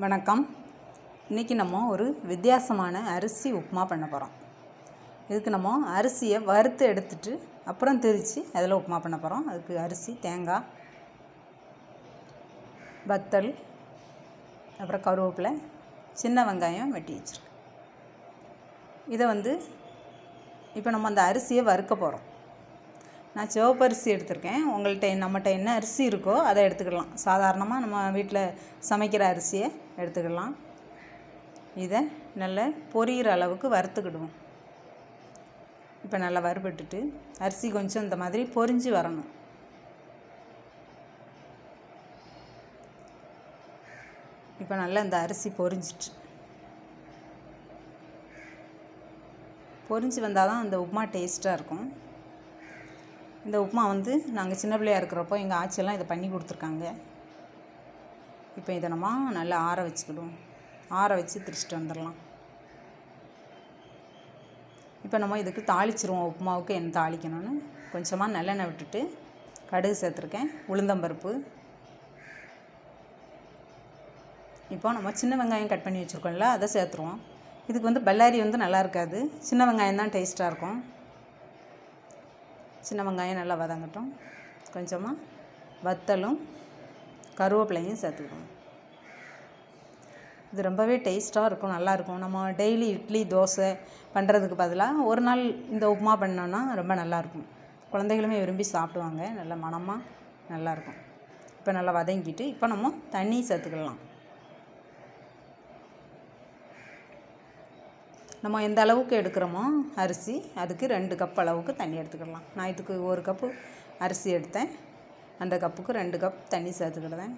வணக்கம் இன்றைக்கி நம்ம ஒரு வித்தியாசமான அரிசி உப்புமா பண்ண போகிறோம் இதுக்கு நம்ம அரிசியை வறுத்து எடுத்துட்டு அப்புறம் திரித்து அதில் உப்புமா பண்ண போகிறோம் அதுக்கு அரிசி தேங்காய் வத்தல் அப்புறம் கருவேப்பிலை சின்ன வெங்காயம் வெட்டி வச்சுருக்கேன் இதை வந்து இப்போ நம்ம அந்த அரிசியை வறுக்க போகிறோம் நான் சிவப்பரிசி எடுத்திருக்கேன் உங்கள்கிட்ட நம்மகிட்ட என்ன அரிசி இருக்கோ அதை எடுத்துக்கலாம் சாதாரணமாக நம்ம வீட்டில் சமைக்கிற அரிசியை எடுத்துக்கலாம் இதை நல்லா பொரியிற அளவுக்கு வறுத்துக்கிடுவோம் இப்போ நல்லா வறுபட்டுட்டு அரிசி கொஞ்சம் இந்த மாதிரி பொரிஞ்சு வரணும் இப்போ நல்லா இந்த அரிசி பொரிஞ்சிட்டு பொரிஞ்சு வந்தால் தான் அந்த உப்புமா டேஸ்ட்டாக இருக்கும் இந்த உப்புமா வந்து நாங்கள் சின்ன பிள்ளையா இருக்கிறப்போ எங்கள் ஆச்சியெல்லாம் இதை பண்ணி கொடுத்துருக்காங்க இப்போ இதை நம்ம நல்லா ஆற வச்சுக்கிடுவோம் ஆற வச்சு திரிச்சிட்டு வந்துடலாம் இப்போ நம்ம இதுக்கு தாளிச்சிருவோம் உப்புமாவுக்கு என்ன தாளிக்கணும்னு கொஞ்சமாக நல்லெண்ணெய் விட்டுட்டு கடுகு சேர்த்துருக்கேன் உளுந்தம்பருப்பு இப்போ நம்ம சின்ன வெங்காயம் கட் பண்ணி வச்சுருக்கோம்ல அதை சேர்த்துருவோம் இதுக்கு வந்து பல்லாரி வந்து நல்லா இருக்காது சின்ன வெங்காயம் தான் டேஸ்ட்டாக இருக்கும் சின்ன வெங்காயம் நல்லா வதங்கட்டும் கொஞ்சமாக வத்தலும் கருவேப்பிலையும் சேர்த்துக்கணும் இது ரொம்பவே டேஸ்ட்டாக இருக்கும் நல்லாயிருக்கும் நம்ம டெய்லி இட்லி தோசை பண்ணுறதுக்கு பதிலாக ஒரு நாள் இந்த உப்புமா பண்ணோன்னா ரொம்ப நல்லாயிருக்கும் குழந்தைகளுமே விரும்பி சாப்பிடுவாங்க நல்ல மணமாக நல்லாயிருக்கும் இப்போ நல்லா வதங்கிட்டு இப்போ நம்ம தண்ணி சேர்த்துக்கலாம் நம்ம எந்த அளவுக்கு எடுக்கிறோமோ அரிசி அதுக்கு ரெண்டு கப் அளவுக்கு தண்ணி எடுத்துக்கிடலாம் நான் இதுக்கு ஒரு கப்பு அரிசி எடுத்தேன் அந்த கப்புக்கு ரெண்டு கப் தண்ணி சேர்த்துக்கிடுவேன்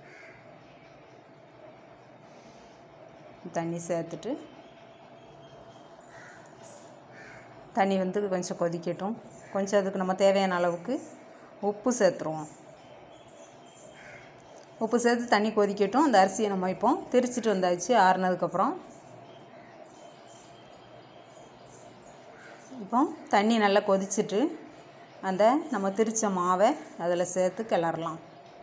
தண்ணி சேர்த்துட்டு தண்ணி வந்து கொஞ்சம் கொதிக்கட்டும் கொஞ்சம் அதுக்கு நம்ம தேவையான அளவுக்கு உப்பு சேர்த்துருவோம் உப்பு சேர்த்து தண்ணி கொதிக்கட்டும் அந்த அரிசியை நம்ம இப்போ திரிச்சிட்டு வந்தாச்சு ஆறுனதுக்கப்புறம் இப்போ தண்ணி நல்லா கொதிச்சுட்டு அந்த நம்ம திரிச்ச மாவை அதில் சேர்த்து கிளறலாம்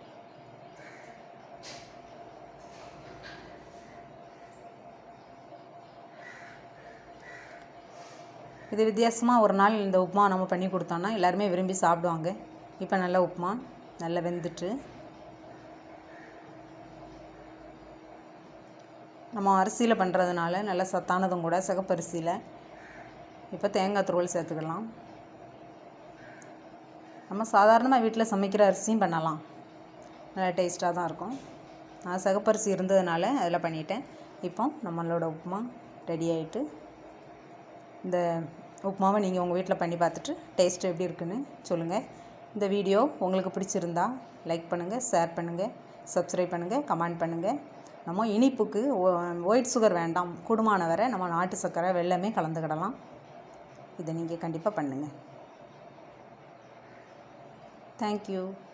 இது வித்தியாசமாக ஒரு நாள் இந்த உப்புமா நம்ம பண்ணி கொடுத்தோன்னா எல்லாருமே விரும்பி சாப்பிடுவாங்க இப்போ நல்ல உப்புமா நல்லா வெந்துட்டு நம்ம அரிசியில் பண்ணுறதுனால நல்ல சத்தானதும் கூட சிகப்பரிசியில் இப்போ தேங்காய் துருவல் சேர்த்துக்கலாம் நம்ம சாதாரணமாக வீட்டில் சமைக்கிற அரிசியும் பண்ணலாம் நல்லா டேஸ்ட்டாக தான் இருக்கும் நான் சிகப்பரிசி இருந்ததுனால அதில் பண்ணிட்டேன் இப்போ நம்மளோட உப்புமா ரெடி ஆகிட்டு இந்த உப்புமாவை நீங்கள் உங்கள் வீட்டில் பண்ணி பார்த்துட்டு டேஸ்ட் எப்படி இருக்குன்னு சொல்லுங்கள் இந்த வீடியோ உங்களுக்கு பிடிச்சிருந்தா லைக் பண்ணுங்கள் ஷேர் பண்ணுங்கள் சப்ஸ்கிரைப் பண்ணுங்கள் கமெண்ட் பண்ணுங்கள் நம்ம இனிப்புக்கு ஒயிட் சுகர் வேண்டாம் கூடுமான வரை நம்ம நாட்டு சர்க்கரை வெள்ளமே கலந்துக்கிடலாம் இதை நீங்கள் கண்டிப்பாக பண்ணுங்கள் தேங்க்யூ